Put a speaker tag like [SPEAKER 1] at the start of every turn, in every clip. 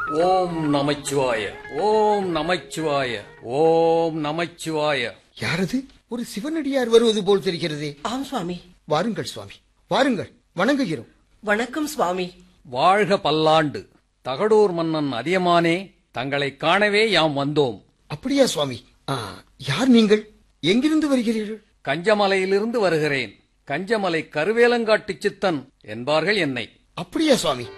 [SPEAKER 1] ஓம் நமச்சிவாய ஓம் நமச்சிவாய ஓம் நமச்சிவாய
[SPEAKER 2] யாரது ஒரு சிவனடியார் வருவது போல் தெரிகிறதே
[SPEAKER 3] ஆம் சுவாமி
[SPEAKER 2] வாருங்கள் சுவாமி வாருங்கள் வணங்குகிறோம்
[SPEAKER 3] வணக்கம் சுவாமி
[SPEAKER 1] வாழ்க பல்லாண்டு தகடூர் மன்னன் அதியமானே தங்களை காணவே யாம் வந்தோம்
[SPEAKER 2] அப்படியா சுவாமி ஆ, யார் நீங்கள் எங்கிருந்து வருகிறீர்கள்
[SPEAKER 1] கஞ்சமலையிலிருந்து வருகிறேன் கஞ்சமலை கருவேலங்காட்டு சித்தன் என்பார்கள் என்னை
[SPEAKER 2] அப்படியா சுவாமி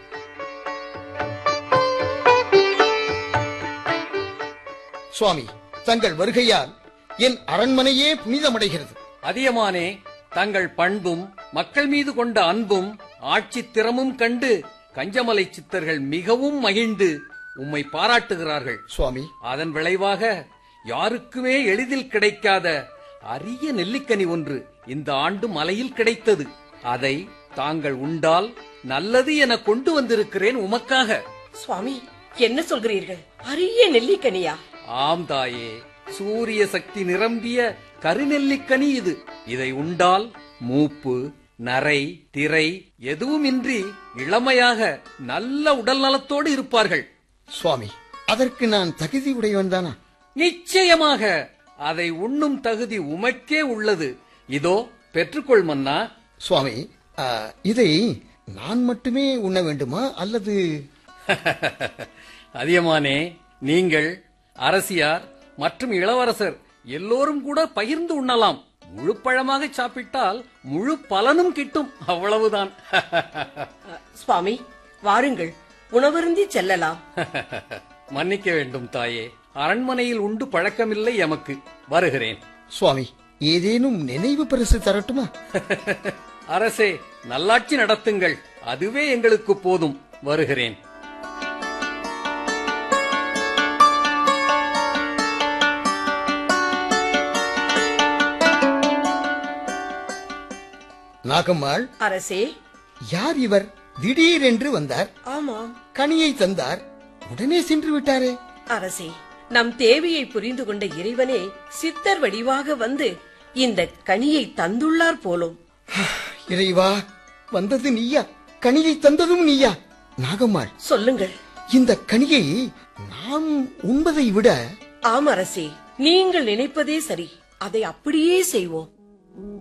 [SPEAKER 2] சுவாமி தங்கள் வருகையால் என் அரண்மனையே புனிதமடைகிறது
[SPEAKER 1] அதியமானே தங்கள் பண்பும் மக்கள் மீது கொண்ட அன்பும் ஆட்சி திறமும் கண்டு கஞ்சமலை சித்தர்கள் மிகவும் மகிழ்ந்து உம்மை பாராட்டுகிறார்கள்
[SPEAKER 2] சுவாமி
[SPEAKER 1] அதன் விளைவாக யாருக்குமே எளிதில் கிடைக்காத அரிய நெல்லிக்கனி ஒன்று இந்த ஆண்டு மலையில் கிடைத்தது அதை தாங்கள் உண்டால் நல்லது என கொண்டு வந்திருக்கிறேன் உமக்காக
[SPEAKER 3] சுவாமி என்ன சொல்கிறீர்கள் அரிய நெல்லிக்கனியா
[SPEAKER 1] ஆம் தாயே சூரிய சக்தி நிரம்பிய கருநெல்லிக்கனி இது இதை உண்டால் மூப்பு நரை திரை எதுவுமின்றி இளமையாக நல்ல உடல் நலத்தோடு இருப்பார்கள்
[SPEAKER 2] சுவாமி அதற்கு நான் தகுதி உடையவன் தானா
[SPEAKER 1] நிச்சயமாக அதை உண்ணும் தகுதி உமக்கே உள்ளது இதோ பெற்றுக்கொள் மன்னா
[SPEAKER 2] சுவாமி ஆ, இதை நான் மட்டுமே உண்ண வேண்டுமா அல்லது
[SPEAKER 1] அதியமானே நீங்கள் அரசியார் மற்றும் இளவரசர் எல்லோரும் கூட பகிர்ந்து உண்ணலாம் முழு பழமாக சாப்பிட்டால் முழு பலனும் கிட்டும் அவ்வளவுதான்
[SPEAKER 3] அ, சுவாமி வாருங்கள் உணவருந்தி செல்லலாம்
[SPEAKER 1] மன்னிக்க வேண்டும் தாயே அரண்மனையில் உண்டு பழக்கமில்லை எமக்கு வருகிறேன்
[SPEAKER 2] சுவாமி ஏதேனும் நினைவு பரிசு தரட்டுமா
[SPEAKER 1] அரசே நல்லாட்சி நடத்துங்கள் அதுவே எங்களுக்கு போதும் வருகிறேன்
[SPEAKER 2] நாகம்மாள்
[SPEAKER 3] அரசே
[SPEAKER 2] யார் இவர் திடீரென்று வந்தார்
[SPEAKER 3] ஆமாம்
[SPEAKER 2] கனியை தந்தார் உடனே சென்று விட்டாரே
[SPEAKER 3] அரசே நம் தேவையை புரிந்து கொண்ட இறைவனே சித்தர் வடிவாக வந்து இந்த கனியை தந்துள்ளார் போலும்
[SPEAKER 2] இறைவா வந்தது நீயா கனியை தந்ததும் நீயா நாகம்மாள்
[SPEAKER 3] சொல்லுங்கள்
[SPEAKER 2] இந்த கனியை நாம் உண்பதை விட
[SPEAKER 3] ஆம் அரசே நீங்கள் நினைப்பதே சரி அதை அப்படியே செய்வோம்